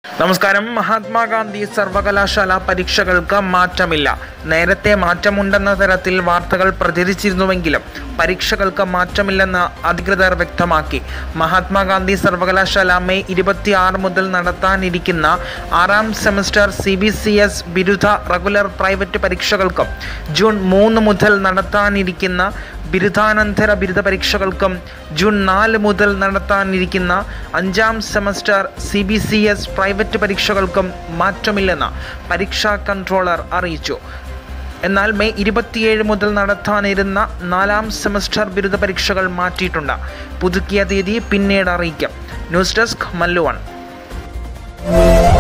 നമസ്കാരം മഹാത്മാഗാന്ധി സർവകലാശാല പരീക്ഷകൾക്ക് മാറ്റമില്ല നേരത്തെ മാറ്റമുണ്ടെന്ന തരത്തിൽ വാർത്തകൾ പ്രചരിച്ചിരുന്നുവെങ്കിലും പരീക്ഷകൾക്ക് മാറ്റമില്ലെന്ന് അധികൃതർ വ്യക്തമാക്കി മഹാത്മാഗാന്ധി സർവകലാശാല മെയ് ഇരുപത്തിയാറ് മുതൽ നടത്താനിരിക്കുന്ന ആറാം semester C B C S ബിരുദ റെഗുലർ പ്രൈവറ്റ് പരീക്ഷകൾക്കും ജൂൺ മൂന്ന് മുതൽ നടത്താനിരിക്കുന്ന ബിരുദാനന്തര ബിരുദ പരീക്ഷകൾക്കും ജൂൺ നാല് മുതൽ നടത്താനിരിക്കുന്ന അഞ്ചാം semester C B C S private പരീക്ഷകൾക്കും മാറ്റമില്ലെന്ന് പരീക്ഷാ കൺട്രോളർ അറിയിച്ചു എന്നാൽ മെയ് ഇരുപത്തിയേഴ് മുതൽ നടത്താനിരുന്ന നാലാം സെമസ്റ്റർ ബിരുദ പരീക്ഷകൾ മാറ്റിയിട്ടുണ്ട് പുതുക്കിയ തീയതി പിന്നീട് അറിയിക്കും ന്യൂസ് ഡെസ്ക് മല്ലുവൺ